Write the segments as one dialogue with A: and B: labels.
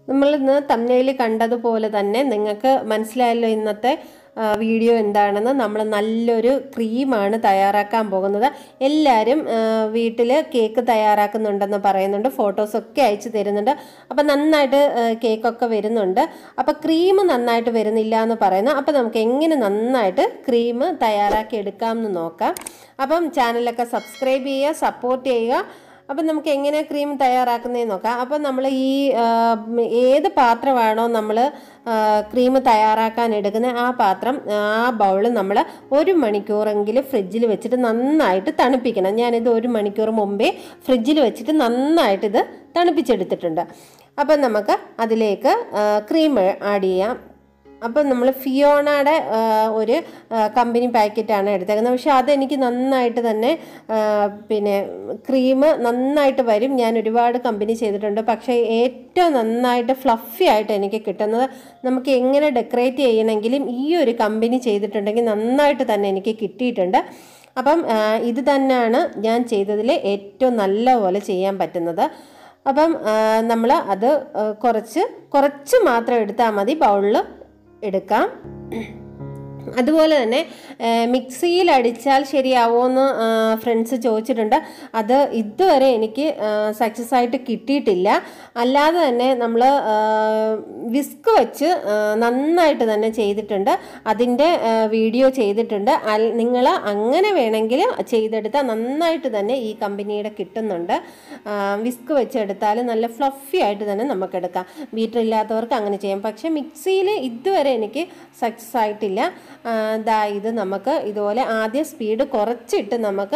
A: നമ്മൾ ഇന്ന് തമ്മനയിൽ കണ്ടതുപോലെ തന്നെ നിങ്ങൾക്ക് മനസ്സിലായല്ലോ ഇന്നത്തെ ആ, വീഡിയോ എന്താണെന്ന് നമ്മൾ നല്ലൊരു ക്രീമാണ് തയ്യാറാക്കാൻ പോകുന്നത് എല്ലാവരും വീട്ടിൽ കേക്ക് തയ്യാറാക്കുന്നുണ്ടെന്ന് പറയുന്നുണ്ട് ഫോട്ടോസൊക്കെ അയച്ചു തരുന്നുണ്ട് അപ്പം നന്നായിട്ട് ആ, കേക്കൊക്കെ വരുന്നുണ്ട് അപ്പം ക്രീം നന്നായിട്ട് വരുന്നില്ല എന്ന് പറയുന്നു അപ്പം നമുക്ക് എങ്ങനെ നന്നായിട്ട് ക്രീം തയ്യാറാക്കി എടുക്കാം എന്ന് നോക്കാം അപ്പം ചാനലൊക്കെ സബ്സ്ക്രൈബ് ചെയ്യുക സപ്പോർട്ട് ചെയ്യുക അപ്പം നമുക്ക് എങ്ങനെ ക്രീം തയ്യാറാക്കുന്നതെന്ന് നോക്കാം അപ്പം നമ്മൾ ഈ ആ, ഏത് പാത്രമാണോ നമ്മൾ ക്രീം തയ്യാറാക്കാൻ എടുക്കുന്നത് ആ പാത്രം ആ ബൗൾ നമ്മൾ ഒരു മണിക്കൂറെങ്കിലും ഫ്രിഡ്ജിൽ വെച്ചിട്ട് നന്നായിട്ട് തണുപ്പിക്കണം ഞാനിത് ഒരു മണിക്കൂർ മുമ്പേ ഫ്രിഡ്ജിൽ വെച്ചിട്ട് നന്നായിട്ട് ഇത് തണുപ്പിച്ചെടുത്തിട്ടുണ്ട് അപ്പം നമുക്ക് അതിലേക്ക് ക്രീം ആഡ് ചെയ്യാം അപ്പം നമ്മൾ ഫിയോണയുടെ ആ, ഒരു ആ, കമ്പനി പാക്കറ്റാണ് എടുത്തേക്കുന്നത് പക്ഷെ അതെനിക്ക് നന്നായിട്ട് തന്നെ ആ, പിന്നെ ക്രീം നന്നായിട്ട് വരും ഞാൻ ഒരുപാട് കമ്പനി ചെയ്തിട്ടുണ്ട് പക്ഷേ ഏറ്റവും നന്നായിട്ട് ഫ്ലഫി ആയിട്ട് എനിക്ക് കിട്ടുന്നത് നമുക്ക് എങ്ങനെ ഡെക്കറേറ്റ് ചെയ്യണമെങ്കിലും ഈ ഒരു കമ്പനി ചെയ്തിട്ടുണ്ടെങ്കിൽ നന്നായിട്ട് തന്നെ എനിക്ക് കിട്ടിയിട്ടുണ്ട് അപ്പം ആ, ഇത് തന്നെയാണ് ഞാൻ ചെയ്തതിൽ ഏറ്റവും നല്ല പോലെ ചെയ്യാൻ പറ്റുന്നത് അപ്പം നമ്മൾ അത് ആ, കുറച്ച് കുറച്ച് മാത്രം എടുത്താൽ മതി ബൗളിൽ എടുക്കാം അതുപോലെ തന്നെ മിക്സിയിൽ അടിച്ചാൽ ശരിയാവുമോ ഫ്രണ്ട്സ് ചോദിച്ചിട്ടുണ്ട് അത് ഇതുവരെ എനിക്ക് സക്സസ് ആയിട്ട് കിട്ടിയിട്ടില്ല അല്ലാതെ തന്നെ നമ്മൾ വിസ്ക് വെച്ച് ആ, നന്നായിട്ട് തന്നെ ചെയ്തിട്ടുണ്ട് അതിൻ്റെ വീഡിയോ ചെയ്തിട്ടുണ്ട് നിങ്ങൾ അങ്ങനെ വേണമെങ്കിൽ ചെയ്തെടുത്താൽ നന്നായിട്ട് തന്നെ ഈ കമ്പനിയുടെ കിട്ടുന്നുണ്ട് വിസ്ക് വെച്ചെടുത്താൽ നല്ല ഫ്ലഫി ആയിട്ട് തന്നെ നമുക്ക് എടുക്കാം ബീറ്റർ ഇല്ലാത്തവർക്ക് അങ്ങനെ ചെയ്യാം പക്ഷേ മിക്സിയിൽ ഇതുവരെ എനിക്ക് സക്സസ് ആയിട്ടില്ല ആ, ദാ ഇത് നമുക്ക് ഇതുപോലെ ആദ്യം സ്പീഡ് കുറച്ചിട്ട് നമുക്ക്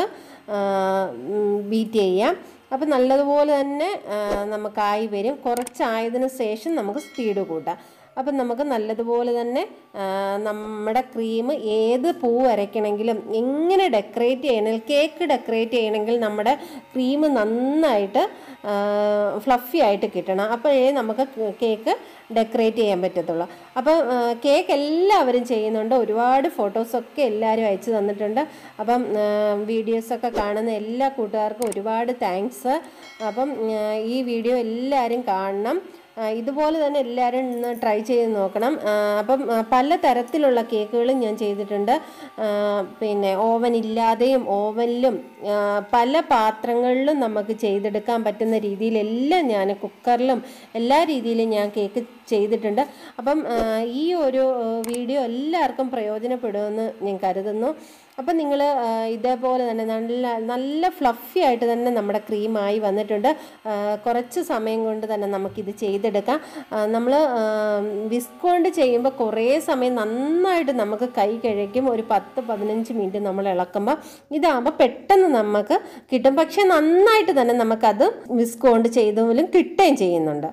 A: ബീറ്റ് ചെയ്യാം അപ്പം നല്ലതുപോലെ തന്നെ ആ, നമുക്കായി വരും കുറച്ചായതിനു ശേഷം നമുക്ക് സ്പീഡ് കൂട്ടാം അപ്പം നമുക്ക് നല്ലതുപോലെ തന്നെ ആ, നമ്മുടെ ക്രീം ഏത് പൂ വരയ്ക്കണമെങ്കിലും എങ്ങനെ ഡെക്കറേറ്റ് ചെയ്യണമെങ്കിൽ കേക്ക് ഡെക്കറേറ്റ് ചെയ്യണമെങ്കിൽ നമ്മുടെ ക്രീം നന്നായിട്ട് ഫ്ലഫി ആയിട്ട് കിട്ടണം അപ്പോഴേ നമുക്ക് കേക്ക് ഡെക്കറേറ്റ് ചെയ്യാൻ പറ്റത്തുള്ളൂ അപ്പം ആ, കേക്ക് എല്ലാവരും ചെയ്യുന്നുണ്ട് ഒരുപാട് ഫോട്ടോസൊക്കെ എല്ലാവരും അയച്ചു തന്നിട്ടുണ്ട് അപ്പം വീഡിയോസൊക്കെ കാണുന്ന എല്ലാ കൂട്ടുകാർക്കും ഒരുപാട് താങ്ക്സ് അപ്പം ആ, ഈ വീഡിയോ എല്ലാവരും കാണണം ആ, ഇതുപോലെ തന്നെ എല്ലാവരും ഒന്ന് ട്രൈ ചെയ്ത് നോക്കണം ആ, അപ്പം ആ, പല തരത്തിലുള്ള കേക്കുകളും ഞാൻ ചെയ്തിട്ടുണ്ട് ആ, പിന്നെ ഓവൻ ഇല്ലാതെയും ഓവനിലും ആ, പല പാത്രങ്ങളിലും നമുക്ക് ചെയ്തെടുക്കാൻ പറ്റുന്ന രീതിയിലെല്ലാം ഞാൻ കുക്കറിലും എല്ലാ രീതിയിലും ഞാൻ കേക്ക് ചെയ്തിട്ടുണ്ട് അപ്പം ആ, ഈ ഒരു ആ, വീഡിയോ എല്ലാവർക്കും പ്രയോജനപ്പെടുമെന്ന് ഞാൻ കരുതുന്നു അപ്പം നിങ്ങൾ ഇതേപോലെ തന്നെ നല്ല നല്ല ഫ്ലഫി ആയിട്ട് തന്നെ നമ്മുടെ ക്രീമായി വന്നിട്ടുണ്ട് ആ, കുറച്ച് സമയം കൊണ്ട് തന്നെ നമുക്കിത് ചെയ്തെടുക്കാം നമ്മൾ വിസ്ക് കൊണ്ട് ചെയ്യുമ്പോൾ കുറേ സമയം നന്നായിട്ട് നമുക്ക് കൈ കഴിക്കും ഒരു പത്ത് പതിനഞ്ച് മിനിറ്റ് നമ്മൾ ഇളക്കുമ്പോൾ ഇതാകുമ്പോൾ പെട്ടെന്ന് നമുക്ക് കിട്ടും പക്ഷേ നന്നായിട്ട് തന്നെ നമുക്കത് വിസ്ക് കൊണ്ട് ചെയ്തപോലും കിട്ടുകയും ചെയ്യുന്നുണ്ട്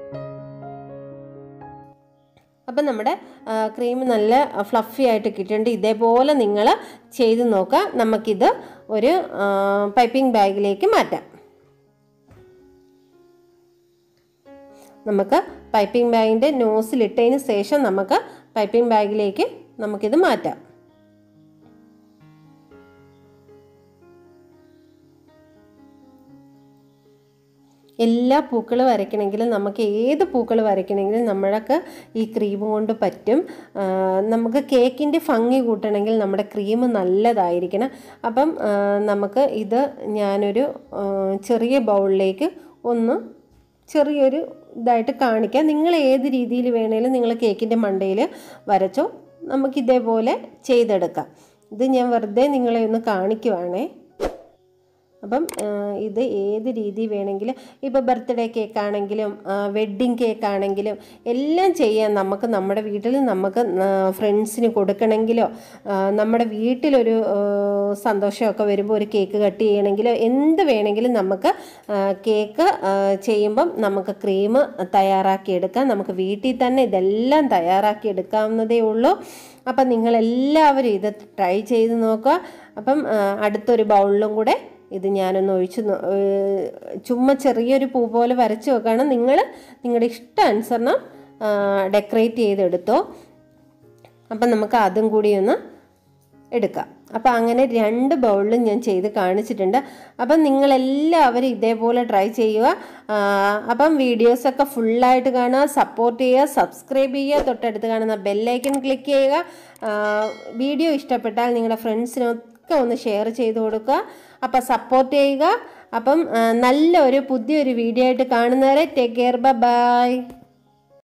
A: അപ്പം നമ്മുടെ ക്രീം നല്ല ഫ്ലഫി ആയിട്ട് കിട്ടിയിട്ടുണ്ട് ഇതേപോലെ നിങ്ങൾ ചെയ്ത് നോക്കുക നമുക്കിത് ഒരു പൈപ്പിംഗ് ബാഗിലേക്ക് മാറ്റാം നമുക്ക് പൈപ്പിംഗ് ബാഗിൻ്റെ നോസിലിട്ടതിന് ശേഷം നമുക്ക് പൈപ്പിംഗ് ബാഗിലേക്ക് നമുക്കിത് മാറ്റാം എല്ലാ പൂക്കൾ വരയ്ക്കണമെങ്കിലും നമുക്ക് ഏത് പൂക്കൾ വരയ്ക്കണമെങ്കിലും നമ്മൾക്ക് ഈ ക്രീം കൊണ്ട് പറ്റും ആ, നമുക്ക് കേക്കിൻ്റെ ഭംഗി കൂട്ടണമെങ്കിൽ നമ്മുടെ ക്രീം നല്ലതായിരിക്കണം അപ്പം ആ, നമുക്ക് ഇത് ഞാനൊരു ആ, ചെറിയ ബൗളിലേക്ക് ഒന്ന് ചെറിയൊരു ഇതായിട്ട് കാണിക്കാം നിങ്ങൾ ഏത് രീതിയിൽ വേണേലും നിങ്ങൾ കേക്കിൻ്റെ മണ്ടയിൽ വരച്ചോ നമുക്ക് ഇതേപോലെ ചെയ്തെടുക്കാം ഇത് ഞാൻ വെറുതെ നിങ്ങളെ ഒന്ന് കാണിക്കുവാണേ അപ്പം ആ, ഇത് ഏത് രീതി വേണമെങ്കിലും ഇപ്പോൾ ബർത്ത്ഡേ കേക്ക് ആണെങ്കിലും വെഡ്ഡിങ് കേക്ക് ആണെങ്കിലും എല്ലാം ചെയ്യാൻ നമുക്ക് നമ്മുടെ വീട്ടിൽ നമുക്ക് ഫ്രണ്ട്സിന് കൊടുക്കണമെങ്കിലോ ആ, നമ്മുടെ വീട്ടിലൊരു ആ, സന്തോഷമൊക്കെ വരുമ്പോൾ ഒരു കേക്ക് കട്ട് ചെയ്യണമെങ്കിലോ എന്ത് വേണമെങ്കിലും നമുക്ക് ആ, കേക്ക് ആ, ചെയ്യുമ്പം നമുക്ക് ക്രീം തയ്യാറാക്കി എടുക്കാം നമുക്ക് വീട്ടിൽ തന്നെ ഇതെല്ലാം തയ്യാറാക്കി എടുക്കാവുന്നതേ ഉള്ളൂ അപ്പം നിങ്ങളെല്ലാവരും ഇത് ട്രൈ ചെയ്ത് നോക്കുക അപ്പം ആ, അടുത്തൊരു ബൗളിലും കൂടെ ഇത് ഞാനൊന്ന് ഒഴിച്ച് നോ- ഏഹ് ചുമ്മാ ചെറിയൊരു പൂ പോലെ വരച്ച് വെക്കണം നിങ്ങൾ നിങ്ങളുടെ ഇഷ്ടാനുസരണം ഡെക്കറേറ്റ് ചെയ്തെടുത്തോ അപ്പം നമുക്ക് അതും കൂടി ഒന്ന് എടുക്കാം അപ്പം അങ്ങനെ രണ്ട് ബൗളിലും ഞാൻ ചെയ്ത് കാണിച്ചിട്ടുണ്ട് അപ്പം നിങ്ങളെല്ലാവരും ഇതേപോലെ ട്രൈ ചെയ്യുക ആ, അപ്പം വീഡിയോസൊക്കെ ഫുള്ളായിട്ട് കാണുക സപ്പോർട്ട് ചെയ്യുക സബ്സ്ക്രൈബ് ചെയ്യുക തൊട്ടടുത്ത് കാണുന്ന ബെല്ലൈക്കൺ ക്ലിക്ക് ചെയ്യുക ആ, വീഡിയോ ഇഷ്ടപ്പെട്ടാൽ നിങ്ങളുടെ ഫ്രണ്ട്സിനൊക്കെ ഒന്ന് ഷെയർ ചെയ്ത് കൊടുക്കുക അപ്പം സപ്പോർട്ട് ചെയ്യുക അപ്പം ആ, നല്ലൊരു പുതിയൊരു വീഡിയോ ആയിട്ട് കാണുന്നവരെ ടേക്ക് കെയർ ബൈ